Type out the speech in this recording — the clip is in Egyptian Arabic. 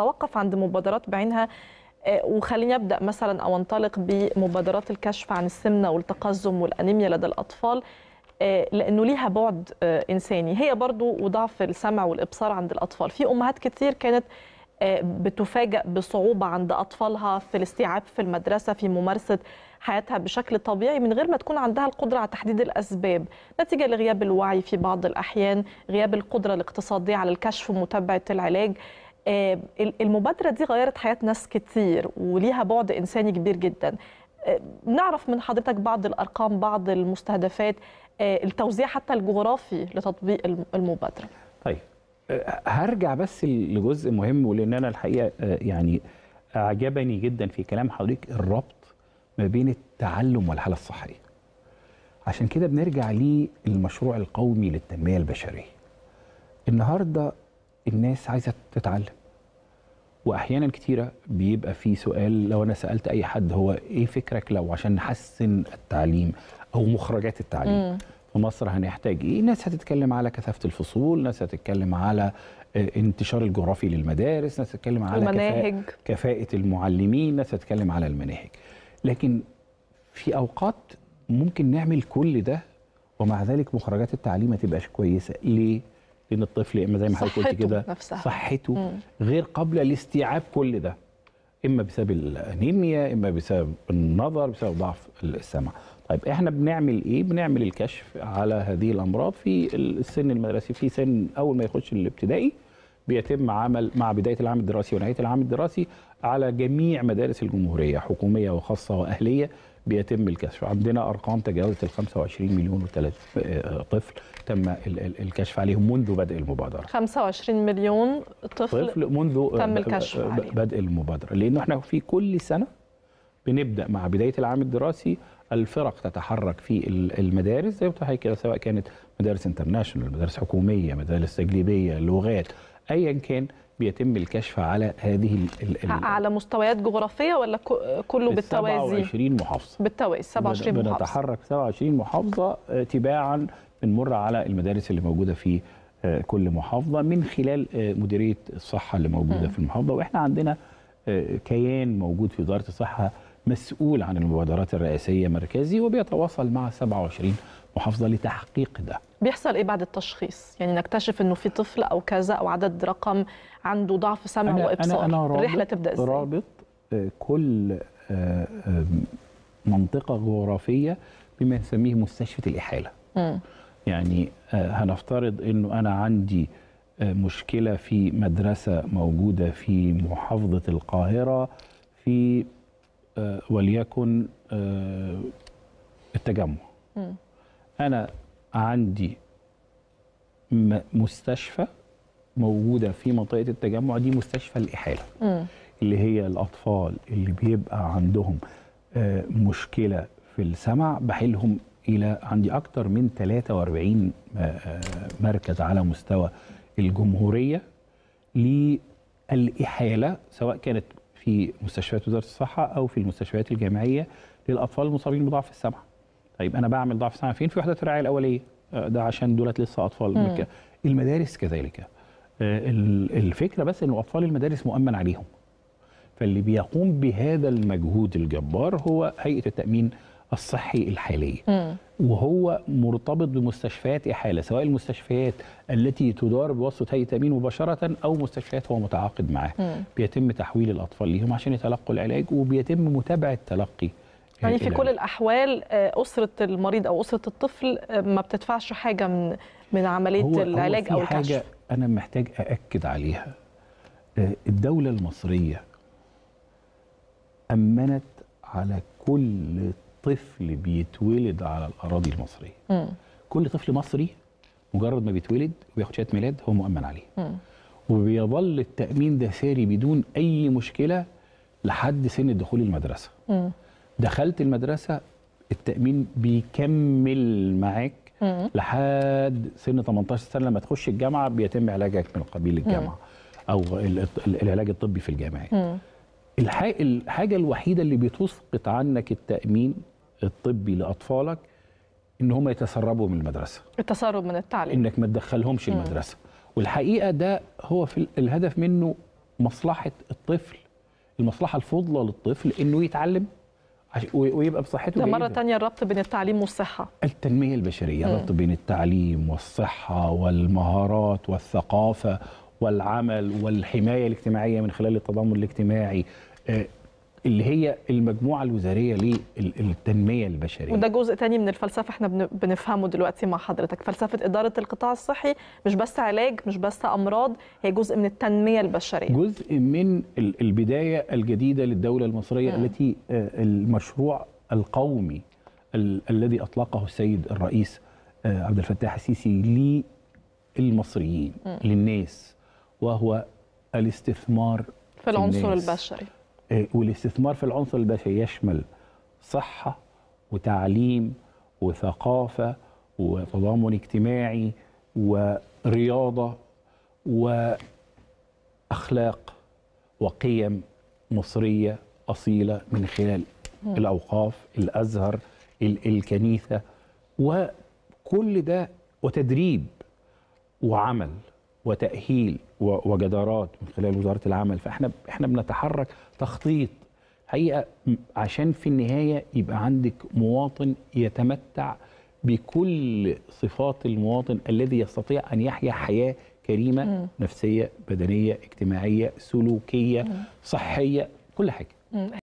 توقف عند مبادرات بعينها آه، وخليني ابدا مثلا او انطلق بمبادرات الكشف عن السمنه والتقزم والانيميا لدى الاطفال آه، لانه ليها بعد آه، انساني هي برضو وضعف السمع والابصار عند الاطفال في امهات كتير كانت آه، بتفاجأ بصعوبة عند أطفالها في الاستيعاب في المدرسة في ممارسة حياتها بشكل طبيعي من غير ما تكون عندها القدرة على تحديد الأسباب نتيجة لغياب الوعي في بعض الأحيان غياب القدرة الاقتصادية على الكشف ومتابعة العلاج آه، المبادرة دي غيرت حياة ناس كتير وليها بعد إنساني كبير جدا آه، نعرف من حضرتك بعض الأرقام بعض المستهدفات آه، التوزيع حتى الجغرافي لتطبيق الم- المبادرة طيب أه، هرجع بس لجزء مهم ولان انا الحقيقه أه، يعني اعجبني جدا في كلام حضرتك الربط ما بين التعلم والحاله الصحيه. عشان كده بنرجع للمشروع القومي للتنميه البشريه. النهارده الناس عايزه تتعلم. واحيانا كتيره بيبقى في سؤال لو انا سالت اي حد هو ايه فكرك لو عشان نحسن التعليم او مخرجات التعليم مم. في مصر هنحتاج ايه ناس هتتكلم على كثافه الفصول ناس هتتكلم على آه، انتشار الجغرافي للمدارس ناس هتتكلم على كفاءة, المناهج كفاءه المعلمين ناس هتتكلم على المناهج لكن في اوقات ممكن نعمل كل ده ومع ذلك مخرجات التعليم ما تبقاش كويسه ليه لان الطفل يا اما زي ما حضرتك قلت صحته كده نفسها. صحته مم. غير قابله لاستيعاب كل ده اما بسبب الانيميا اما بسبب النظر بسبب ضعف السمع طيب احنا بنعمل ايه بنعمل الكشف على هذه الامراض في السن المدرسي في سن اول ما يخش الابتدائي بيتم عمل مع بدايه العام الدراسي ونهايه العام الدراسي على جميع مدارس الجمهوريه حكوميه وخاصه واهليه بيتم الكشف عندنا ارقام تجاوزت ال 25 مليون وثلاث طفل تم ال- ال- الكشف عليهم منذ بدء المبادره 25 مليون طفل, طفل منذ تم ب- الكشف ب- عليه. بدء المبادره لانه احنا في كل سنه بنبدا مع بدايه العام الدراسي الفرق تتحرك في ال- المدارس زي ما قلت لحضرتك كده سواء كانت مدارس انترناشونال مدارس حكوميه مدارس تجريبيه لغات ايا كان بيتم الكشف على هذه ال- ال- ال- على مستويات جغرافية ولا ك- كله ال بالتوازي 27 محافظه بالتوازي 27 بن- محافظة بنتحرك 27 محافظه آه، تباعا بنمر على المدارس اللي موجوده في آه، كل محافظه من خلال آه، مديريه الصحه اللي موجوده مم. في المحافظه واحنا عندنا آه، كيان موجود في وزاره الصحه مسؤول عن المبادرات الرئاسيه مركزي وبيتواصل مع 27 محافظه لتحقيق ده بيحصل ايه بعد التشخيص يعني نكتشف انه في طفل او كذا او عدد رقم عنده ضعف سمع أنا- وابصار أنا- أنا رابط- الرحلة تبدأ ازاي رابط آه، كل آه، آه، منطقه جغرافيه بما نسميه مستشفى الاحاله مم. يعني آه، هنفترض انه انا عندي آه، مشكله في مدرسه موجوده في محافظه القاهره في آه، وليكن آه، التجمع مم. انا عندي م- مستشفى موجوده في منطقه التجمع دي مستشفى الاحاله مم. اللي هي الاطفال اللي بيبقى عندهم آه، مشكله في السمع بحيلهم الى عندي اكتر من 43 آه، آه، مركز على مستوى الجمهوريه للاحاله سواء كانت في مستشفيات وزاره الصحه او في المستشفيات الجامعيه للاطفال المصابين بضعف السمع. طيب انا بعمل ضعف السمع فين؟ في وحدات الرعايه الاوليه آه، ده عشان دولت لسه اطفال مم. مك- المدارس كذلك. آه، ال- الفكره بس ان اطفال المدارس مؤمن عليهم. فاللي بيقوم بهذا المجهود الجبار هو هيئه التامين الصحي الحاليه. مم. وهو مرتبط بمستشفيات إحالة سواء المستشفيات التي تدار بواسطة هيئة تأمين مباشرة أو مستشفيات هو متعاقد معها مم. بيتم تحويل الأطفال ليهم عشان يتلقوا العلاج وبيتم متابعة تلقي يعني في العلاج. كل الأحوال آه، أسرة المريض أو أسرة الطفل آه، ما بتدفعش حاجة من من عملية هو العلاج هو أو في الكشف حاجة أنا محتاج أأكد عليها آه، الدولة المصرية أمنت على كل طفل بيتولد على الأراضي المصرية مم. كل طفل مصري مجرد ما بيتولد وبياخد شهاده ميلاد هو مؤمن عليه مم. وبيظل التامين ده ساري بدون اي مشكله لحد سن الدخول المدرسه مم. دخلت المدرسه التامين بيكمل معاك مم. لحد سن 18 سنه لما تخش الجامعه بيتم علاجك من قبيل الجامعه او ال- ال- العلاج الطبي في الجامعه مم. الح- الحاجه الوحيده اللي بتسقط عنك التامين الطبي لاطفالك ان هم يتسربوا من المدرسه التسرب من التعليم انك ما تدخلهمش مم. المدرسه والحقيقه ده هو في ال- الهدف منه مصلحه الطفل المصلحه الفضلى للطفل انه يتعلم عش- و- ويبقى بصحته ده مرة جيدة. تانية الربط بين التعليم والصحة التنمية البشرية ربط بين التعليم والصحة والمهارات والثقافة والعمل والحماية الاجتماعية من خلال التضامن الاجتماعي آه، اللي هي المجموعة الوزارية للتنمية البشرية وده جزء تاني من الفلسفة احنا بن- بنفهمه دلوقتي مع حضرتك فلسفة إدارة القطاع الصحي مش بس علاج مش بس أمراض هي جزء من التنمية البشرية جزء من ال- البداية الجديدة للدولة المصرية مم. التي آه، المشروع القومي ال- الذي أطلقه السيد الرئيس آه، عبد الفتاح السيسي للمصريين مم. للناس وهو الاستثمار في العنصر الناس. البشري آه، والاستثمار في العنصر البشري يشمل صحة وتعليم وثقافة وتضامن اجتماعي ورياضة وأخلاق وقيم مصرية أصيلة من خلال الأوقاف الأزهر ال- الكنيسة وكل ده وتدريب وعمل وتأهيل و- وجدارات من خلال وزارة العمل فاحنا احنا بنتحرك تخطيط حقيقة م- عشان في النهاية يبقى عندك مواطن يتمتع بكل صفات المواطن الذي يستطيع أن يحيا حياة كريمة مم. نفسية بدنية اجتماعية سلوكية صحية كل حاجة مم.